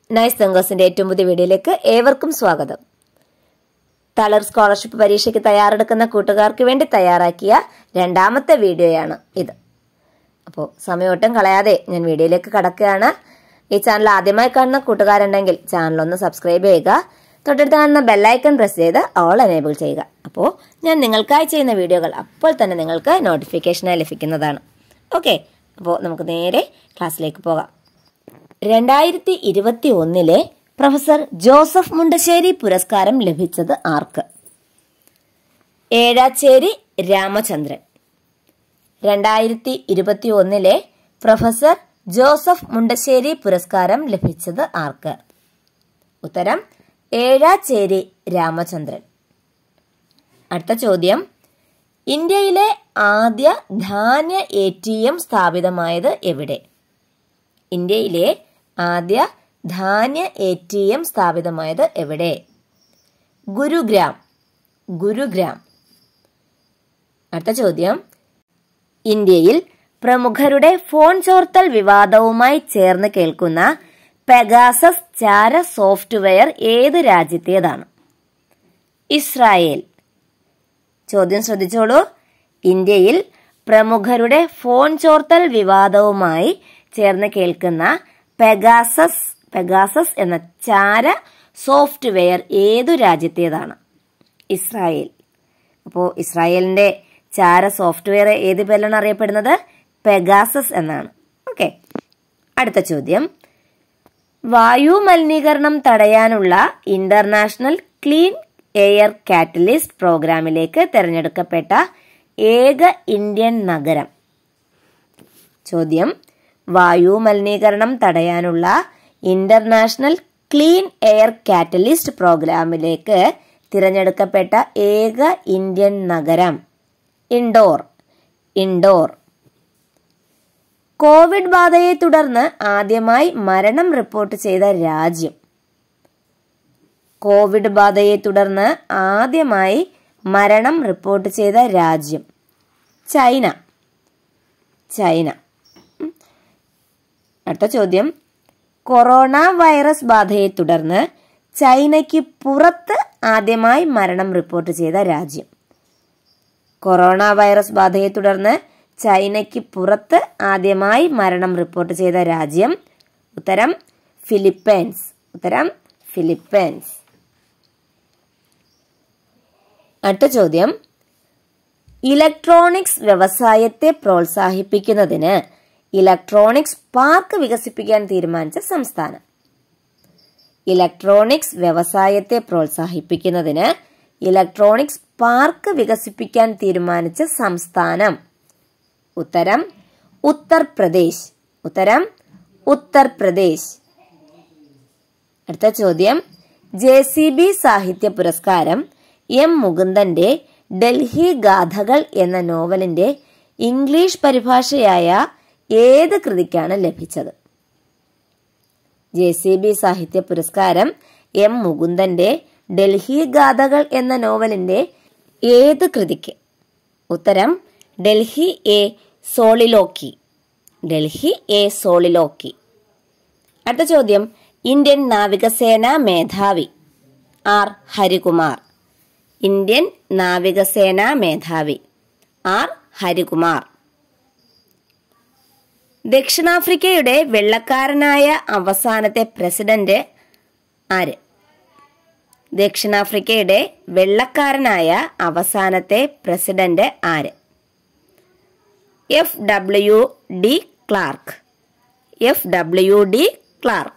nice തങ്കേഴ്സിന്റെ ഏറ്റവും പുതിയ വീഡിയോയിലേക്ക് ഏവർക്കും സ്വാഗതം തളർ സ്കോളർഷിപ്പ് പരീക്ഷയ്ക്ക് തയ്യാറെടുക്കുന്ന കൂട്ടുകാർക്ക് വേണ്ടി തയ്യാറാക്കിയ രണ്ടാമത്തെ വീഡിയോയാണ് ഇത് അപ്പോൾ സമയമൊട്ടും കളയാതെ ഞാൻ വീഡിയോയിലേക്ക് കടക്കുകയാണ് ഈ ചാനൽ ആദ്യമായി കാണുന്ന കൂട്ടുകാരുണ്ടെങ്കിൽ ചാനൽ ഒന്ന് സബ്സ്ക്രൈബ് ചെയ്യുക തൊട്ടടുത്ത് കാണുന്ന ബെല്ലൈക്കൺ പ്രസ് ചെയ്ത് ഓൾ എനേബിൾ ചെയ്യുക അപ്പോൾ ഞാൻ നിങ്ങൾക്കായി ചെയ്യുന്ന വീഡിയോകൾ അപ്പോൾ തന്നെ നിങ്ങൾക്ക് നോട്ടിഫിക്കേഷനായി ലഭിക്കുന്നതാണ് ഓക്കെ അപ്പോൾ നമുക്ക് നേരെ ക്ലാസ്സിലേക്ക് പോകാം രണ്ടായിരത്തി ഇരുപത്തി ഒന്നിലെ പ്രൊഫസർ ജോസഫ് മുണ്ടശ്ശേരി പുരസ്കാരം ലഭിച്ചത് ആർക്ക് ഏഴാച്ചേരി രാമചന്ദ്രൻ രണ്ടായിരത്തി ഇരുപത്തി ഒന്നിലെ പ്രൊഫസർ ജോസഫ് മുണ്ടശ്ശേരി പുരസ്കാരം ലഭിച്ചത് ആർക്ക് ഉത്തരം ഏഴാച്ചേരി രാമചന്ദ്രൻ അടുത്ത ചോദ്യം ഇന്ത്യയിലെ ആദ്യ ധാന്യ എ ടി എം സ്ഥാപിതമായത് എവിടെ ഇന്ത്യയിലെ ആദ്യ ധാന്യ എ ടി എം സ്ഥാപിതമായത് എവിടെ ഗുരുഗ്രാം ഗുരുഗ്രാം അടുത്ത ചോദ്യം ഇന്ത്യയിൽ പ്രമുഖരുടെ ഫോൺ ചോർത്തൽ വിവാദവുമായി ചേർന്ന് കേൾക്കുന്ന പെഗാസസ് ചാര സോഫ്റ്റ്വെയർ ഏത് രാജ്യത്തേതാണ് ഇസ്രായേൽ ചോദ്യം ശ്രദ്ധിച്ചോളൂ ഇന്ത്യയിൽ പ്രമുഖരുടെ ഫോൺ ചോർത്തൽ വിവാദവുമായി ചേർന്ന് കേൾക്കുന്ന പെഗാസസ് പെഗാസസ് എന്ന ചാര സോഫ്റ്റ്വെയർ ഏതു രാജ്യത്തേതാണ് ഇസ്രായേൽ അപ്പോൾ ഇസ്രായേലിന്റെ ചാര സോഫ്റ്റ്വെയർ ഏത് പേരിലാണ് അറിയപ്പെടുന്നത് പെഗാസസ് എന്നാണ് ഓക്കെ അടുത്ത ചോദ്യം വായു മലിനീകരണം തടയാനുള്ള ഇന്റർനാഷണൽ ക്ലീൻ എയർ കാറ്റലിസ്റ്റ് പ്രോഗ്രാമിലേക്ക് തിരഞ്ഞെടുക്കപ്പെട്ട ഏക ഇന്ത്യൻ നഗരം ചോദ്യം വായു മലിനീകരണം തടയാനുള്ള ഇന്റർനാഷണൽ ക്ലീൻ എയർ കാറ്റലിസ്റ്റ് പ്രോഗ്രാമിലേക്ക് തിരഞ്ഞെടുക്കപ്പെട്ട ഏക ഇന്ത്യൻ നഗരം ഇൻഡോർ ഇൻഡോർ കോവിഡ് ബാധയെ തുടർന്ന് ആദ്യമായി മരണം റിപ്പോർട്ട് ചെയ്ത രാജ്യം കോവിഡ് ബാധയെ തുടർന്ന് ആദ്യമായി മരണം റിപ്പോർട്ട് ചെയ്ത രാജ്യം ചൈന ചൈന അടുത്ത ചോദ്യം കൊറോണ വൈറസ് ബാധയെ തുടർന്ന് ചൈനയ്ക്ക് പുറത്ത് ആദ്യമായി മരണം റിപ്പോർട്ട് ചെയ്ത രാജ്യം കൊറോണ വൈറസ് ബാധയെ തുടർന്ന് ചൈനയ്ക്ക് പുറത്ത് ആദ്യമായി മരണം റിപ്പോർട്ട് ചെയ്ത രാജ്യം ഉത്തരം ഫിലിപ്പൈൻസ് ഉത്തരം ഫിലിപ്പൈൻസ് അടുത്ത ചോദ്യം ഇലക്ട്രോണിക്സ് വ്യവസായത്തെ പ്രോത്സാഹിപ്പിക്കുന്നതിന് ഇലക്ട്രോണിക്സ് പാർക്ക് വികസിപ്പിക്കാൻ തീരുമാനിച്ച സംസ്ഥാനം ഇലക്ട്രോണിക്സ് വ്യവസായത്തെ പ്രോത്സാഹിപ്പിക്കുന്നതിന് ഇലക്ട്രോണിക്സ് പാർക്ക് വികസിപ്പിക്കാൻ തീരുമാനിച്ച സംസ്ഥാനം ഉത്തരം ഉത്തർപ്രദേശ് ഉത്തരം ഉത്തർപ്രദേശ് അടുത്ത ചോദ്യം ജെ സി ബി സാഹിത്യ പുരസ്കാരം എം മുകുന്ദന്റെ ഡൽഹി ഗാഥകൾ എന്ന നോവലിന്റെ ഇംഗ്ലീഷ് പരിഭാഷയായ ഏത് കൃതിക്കാണ് ലഭിച്ചത് ജെ സി ബി സാഹിത്യ പുരസ്കാരം എം മുകുന്ദന്റെ ഡൽഹി ഗാഥകൾ എന്ന നോവലിന്റെ ഏത് കൃതിക്ക് ഉത്തരം Delhi a soliloquy Delhi a soliloquy അടുത്ത ചോദ്യം ഇന്ത്യൻ നാവികസേന മേധാവി ആർ ഹരികുമാർ ഇന്ത്യൻ നാവികസേന മേധാവി ആർ ഹരികുമാർ ദക്ഷിണാഫ്രിക്കയുടെ വെള്ളക്കാരനായ അവസാനത്തെ പ്രസിഡന്റ് ആര് ദക്ഷിണാഫ്രിക്കയുടെ വെള്ളക്കാരനായ അവസാനത്തെ പ്രസിഡന്റ് ആര് F W de Klerk F W de Klerk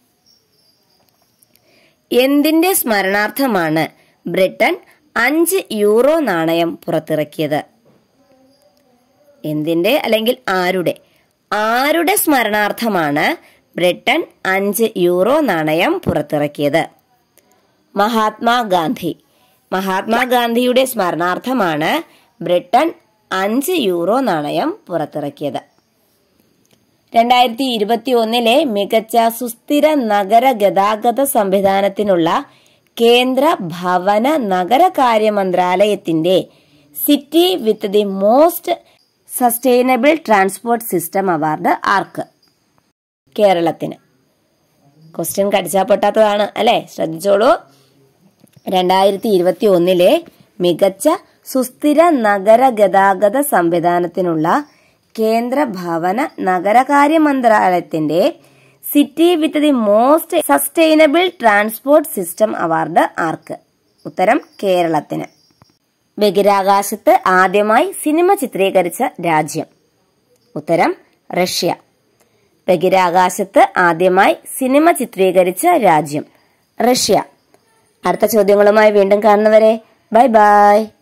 എന്തിന്റെ സ്മരണാർത്ഥമാണ് ബ്രിട്ടൻ അഞ്ച് യൂറോ നാണയം പുറത്തിറക്കിയത് എന്തിന്റെ അല്ലെങ്കിൽ ആരുടെ ആരുടെ സ്മരണാർത്ഥമാണ് ബ്രിട്ടൻ അഞ്ച് യൂറോ നാണയം പുറത്തിറക്കിയത് മഹാത്മാഗാന്ധി മഹാത്മാഗാന്ധിയുടെ സ്മരണാർത്ഥമാണ് ബ്രിട്ടൻ അഞ്ച് യൂറോ നാണയം പുറത്തിറക്കിയത് രണ്ടായിരത്തി ഇരുപത്തി ഒന്നിലെ മികച്ച സുസ്ഥിര നഗര ഗതാഗത സംവിധാനത്തിനുള്ള കേന്ദ്ര ഭവന നഗരകാര്യ മന്ത്രാലയത്തിന്റെ city with the most sustainable transport system award ആർക്ക് കേരളത്തിന് ക്വസ്റ്റ്യൻ കടിച്ചാൽ പൊട്ടാത്തതാണ് അല്ലേ ശ്രദ്ധിച്ചോളൂ രണ്ടായിരത്തി ഇരുപത്തി ഒന്നിലെ മികച്ച സുസ്ഥിര നഗര ഗതാഗത സംവിധാനത്തിനുള്ള കേന്ദ്ര ഭവന നഗരകാര്യ മന്ത്രാലയത്തിന്റെ city with the most sustainable transport system award ആർക്ക് ഉത്തരം കേരളത്തിന് ബഹിരാകാശത്ത് ആദ്യമായി സിനിമ ചിത്രീകരിച്ച രാജ്യം ഉത്തരം റഷ്യ ബഹിരാകാശത്ത് ആദ്യമായി സിനിമ ചിത്രീകരിച്ച രാജ്യം റഷ്യ അടുത്ത ചോദ്യങ്ങളുമായി വീണ്ടും കാണുന്നവരെ ബൈ ബൈ